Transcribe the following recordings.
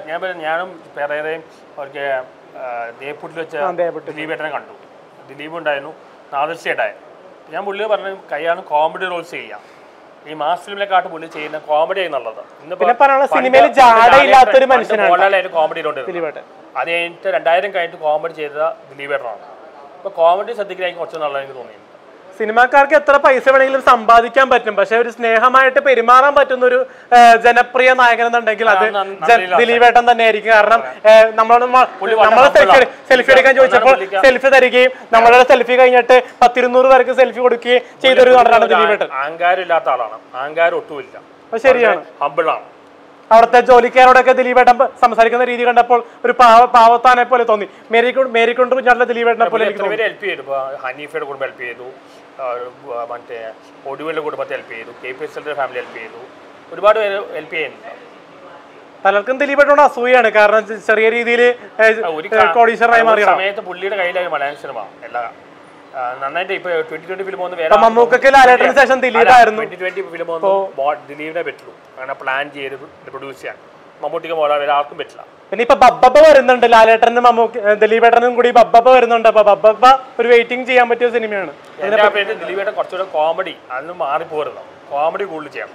ഞാൻ പിന്നെ ഞാനും പെരേറയും അവർക്ക് ദേപ്പൂട്ടിൽ വെച്ച ആ, ദേപ്പൂട്ടിൽ. ദിലീപേട്ടനെ കണ്ടു ദിലീപ് ഉണ്ടായിരുന്നു നാദർശയുണ്ടായിരുന്നു ഞാൻ പുള്ളി പറഞ്ഞു കൈയാണ് കോമഡി റോൾസ് ചെയ്യാം ഈ മാസ് ഫിലിമിനെക്കാട്ട് പുള്ളി ചെയ്യുന്ന കോമഡി എന്നുള്ളത് ഇന്നിപ്പോ പിന്നെ പറയാനുള്ള പണ്ട് സിനിമയിൽ പണ്ട് ജാടയില്ലാത്തൊരു പണ്ട് മനുഷ്യനാണ്. മോഹൻലാലായിരുന്നു കോമഡി കൊണ്ടിരുന്നത് ദിലീപേട്ടൻ അത് കഴിഞ്ഞിട്ട് രണ്ടായിരം കഴിഞ്ഞിട്ട് കോമഡി ചെയ്ത ദിലീപേട്ടനാണ് അപ്പോൾ കോമഡി ശ്രദ്ധിക്കലായിരിക്കും കുറച്ച് നല്ലത് എനിക്ക് തോന്നിയിട്ടുണ്ട് സിനിമാക്കാർക്ക് എത്ര പൈസ വേണമെങ്കിലും സമ്പാദിക്കാൻ പറ്റും പക്ഷെ ഒരു സ്നേഹമായിട്ട് പെരുമാറാൻ പറ്റുന്ന ഒരു ആ, ജനപ്രിയ നായകൻ എന്നുണ്ടെങ്കിൽ അത് ആ, നന്ന- ജ- നന്ദിയുള്ള ദിലീപേട്ടൻ തന്നെയായിരിക്കും കാരണം ആ, നമ്മളോട് പുള്ളി വളരെ നമ്മളെ സെൽഫി humble ആണ്. സെൽഫി എടുക്കാൻ ചോദിച്ചപ്പോൾ പുള്ളിക്ക് സെൽഫി തരികയും നമ്മളുടെ സെൽഫി കഴിഞ്ഞിട്ട് പത്തിരുന്നൂറ് പേർക്ക് സെൽഫി കൊടുക്കുകയും ചെയ്തൊരു നടനാണ് ദിലീപേട്ടൻ അഹങ്കാരം ഇല്ലാത്ത ആളാണ് അഹങ്കാരം ഒട്ടുമില്ല അത് ശരിയാണ് ഹമ്പിളാണ് അവിടുത്തെ ജോലിക്കാരോടൊക്കെ ദിലീപേട്ടൻ പ- സംസാരിക്കുന്ന രീതി കണ്ടപ്പോൾ ഒരു പാവ പാവത്താനെ പോലെ തോന്നി മേരിക്കൊണ്ട് മേരിക്കൊണ്ട് കുഞ്ഞാട്ടിലെ ദിലീപേട്ടനെ പോലെ എനിക്ക് എത്ര പേര് ഹെൽപ്പ് ചെയ്തു ഇപ്പോൾ ഹനീഫയുടെ കുടുംബം ഹെൽപ്പ് ചെയ്തു ആ, ആ, മറ്റേ ഒടുവിൻ്റെ കുടുംബത്തെ ഹെൽപ്പ് ചെയ്തു കെ പി എസ് എല്ലിൻ്റെ ഫാമിലി ഹെൽപ്പ് ചെയ്തു ഒരുപാട് പേര് ഹെൽപ്പ് ചെയ്യുന്നുണ്ട് പലർക്കും ദിലീപേട്ടനോട് അസൂയാണ് കാരണം ചെ- ചെറിയ രീതിയിൽ ഒരു കാ- കോടീശ്വരനായി ഒരു മാറിയാണ് സമയത്ത് പുള്ളിയുടെ കയ്യിലായി മലയാള സിനിമ എല്ലാ ആ, നന്നായിട്ട് ഇപ്പൊ ട്വന്റി ട്വന്റി ഫിലിം ഒന്ന് ഇപ്പൊ മമ്മൂക്കക്ക് ലാലേട്ടന് ശേഷം ദിലീപായിരുന്നു ട്വന്റി ട്വന്റി ഫിലിം ഒന്നും ദിലീപിനെ പറ്റുള്ളൂ അങ്ങനെ പ്ലാൻ ചെയ്ത് പ്രൊഡ്യൂസ് ചെയ്യാൻ മമ്മൂട്ടിക്ക് മോളാൻ ഒരാൾക്കും പറ്റില്ല പിന്നെ ഇപ്പൊ ബബ്ബപ്പ വരുന്നുണ്ട് ലാലേട്ടനും മമ്മൂക്ക് ഏ, ദിലീപേട്ടനും കൂടി ബബ്ബപ്പ വരുന്നുണ്ട് അപ്പൊ ബബ്ബപ്പ ഒരു വെയിറ്റിംഗ് ചെയ്യാൻ പറ്റിയ സിനിമയാണ് എന്റെ അഭിപ്രായത്തിൽ ദിലീപേട്ടൻ കുറച്ചുകൂടെ കോമഡി അതിന് മാറിപ്പോരുന്നു കോമഡി കൂടുതൽ ചെയ്യണം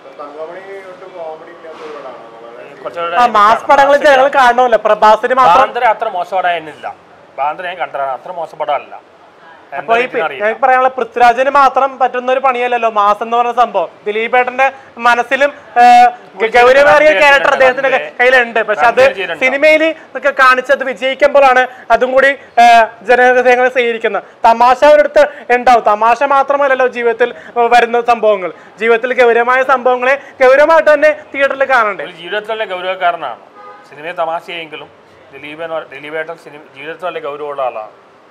കുറച്ചുകൂടെ ആ മാസ് പടങ്ങൾ ജനങ്ങൾ കാണണമല്ലോ പ്രഭാസിന് മാത്രം ബാന്ദ്ര അത്ര മോശപ്പടായിരുന്നില്ല ബാന്ദ്ര ഞാൻ കണ്ടതാണ് അത്ര മോശപ്പടമല്ല അപ്പൊ ഈ പി- എനിക്ക് പറയാനുള്ള പൃഥ്വിരാജിന് മാത്രം പറ്റുന്ന ഒരു പണിയല്ലല്ലോ മാസ് എന്ന് പറഞ്ഞ സംഭവം ദിലീപേട്ടന്റെ മനസ്സിലും ഏ, ഗൗരവേറിയ ക്യാരക്ടർ അദ്ദേഹത്തിന്റെ കയ്യിലുണ്ട് പക്ഷെ അത് സിനിമയിൽ ഒക്കെ കാണിച്ചത് വിജയിക്കുമ്പോഴാണ് അതും കൂടി ഏ, ജനഹൃദയങ്ങൾ സ്വീകരിക്കുന്നത് തമാശ ഒരിടത്ത് ഉണ്ടാവും തമാശ മാത്രമല്ലല്ലോ ജീവിതത്തിൽ വരുന്ന സംഭവങ്ങൾ ജീവിതത്തിൽ ഗൗരവമായ സംഭവങ്ങളെ ഗൗരവമായിട്ട് തന്നെ തിയേറ്ററിൽ കാണണ്ടേ ഒരു ജീവിതത്തിലെ ഗൗരവക്കാരനാണ് സിനിമയെ തമാശയെങ്കിലും ദിലീപൻ ദിലീപേട്ടൻ സിനിമ ജീവിതത്തിലെ ഗൗരവമുള്ള ആളാണ്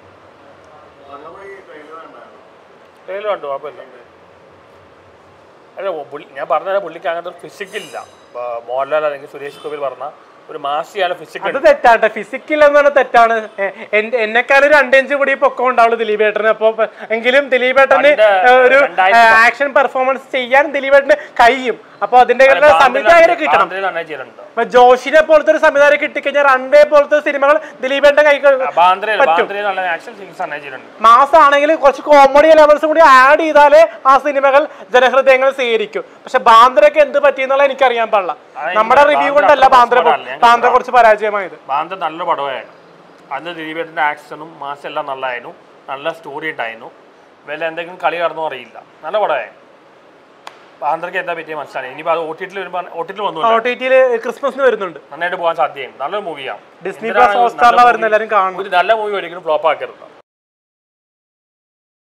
ട്രെയിലർ കണ്ടു കുഴപ്പമില്ല അല്ല ഓ, പുള്ളി ഞാൻ പറഞ്ഞ പുള്ളിക്ക് അങ്ങനത്തെ ഫിസിക്കില്ല മോഹൻലാൽ അല്ലെങ്കിൽ സുരേഷ് ഗോപി പറഞ്ഞ ഒരു മാസിയാണ് ഫിസിക്കൽ അത് തെറ്റാട്ടെ ഫിസിക്കൽ എന്ന് പറഞ്ഞാൽ തെറ്റാണ് എ- എൻ- എന്നെക്കാളും രണ്ടിഞ്ച് കൂടി പൊക്കം ഉണ്ടാവുള്ളൂ ദിലീപേട്ടന് അപ്പൊ പ- എങ്കിലും ദിലീപേട്ടന് പണ്ട് ഏ, ഒരു രണ്ടായിരത്തി ആക്ഷൻ പെർഫോമൻസ് ചെയ്യാൻ ദിലീപേട്ടന് കഴിയും അപ്പൊ അതിന്റെ സംവിധായകരെ കിട്ടണം നന്നായി ചെയ്തിട്ടുണ്ട് ഇപ്പൊ ജോഷിനെ പോലത്തെ ഒരു സംവിധാനം കിട്ടിക്കഴിഞ്ഞാൽ റൺവേ പോലത്തെ സിനിമകൾ ദിലീപേട്ടന്റെ കൈ ബാന്ദ്രയിൽ ബാന്ദ്രയിൽ നല്ല ആക്ഷൻ സീൻസ് നന്നായി ചെയ്തിട്ടുണ്ട് മാസം ആണെങ്കിൽ കുറച്ച് കോമഡി ലെവൽസ് കൂടി ആഡ് ചെയ്താലേ ആ സിനിമകൾ ജനഹൃദയങ്ങൾ സ്വീകരിക്കും പക്ഷെ ബാന്ദ്രയ്ക്ക് എന്ത് പറ്റിയെന്നുള്ള എനിക്കറിയാൻ പാടില്ല അതായത് നമ്മുടെ റിവ്യൂ ബാന്ദ്ര കൊണ്ടല്ല അത്ര ബാന്ദ്ര മോശമല്ല. ഞങ്ങൾ ബാന്ദ്ര കുറച്ച് പരാജയമായത് ബാന്ദ്ര നല്ല പടമായിരുന്നു അന്ന് ദിലീപേട്ടൻ്റെ ആക്ഷനും മാസം എല്ലാം നല്ലതായിരുന്നു നല്ല സ്റ്റോറി ഉണ്ടായിരുന്നു വല്ല എന്തെങ്കിലും കളി കടന്നോ അറിയില്ല നല്ല പടമായിരുന്നു ബാന്ദ്രയ്ക്ക് എന്താ പറ്റിയ മനസ്സിലായി ഇനിയിപ്പോൾ അത് ഒ ടി ടിയിൽ വരുമ്പോൾ ഒ ടി ടിയിൽ വന്നു ഒ ടി ടിയിൽ ക്രിസ്മസിന് വരുന്നുണ്ട് നന്നായിട്ട് പോകാൻ സാധ്യതയുണ്ട് നല്ലൊരു മൂവിയാണ് ഡിസ്നി പ്ലസ് ഹോട്ട്സ്റ്റാറിലാണ് വരുന്ന എല്ലാവരും കാണണം ഒരു നല്ല മൂവി ഒരിക്കലും ഫ്ലോപ്പ് ആക്കരുത്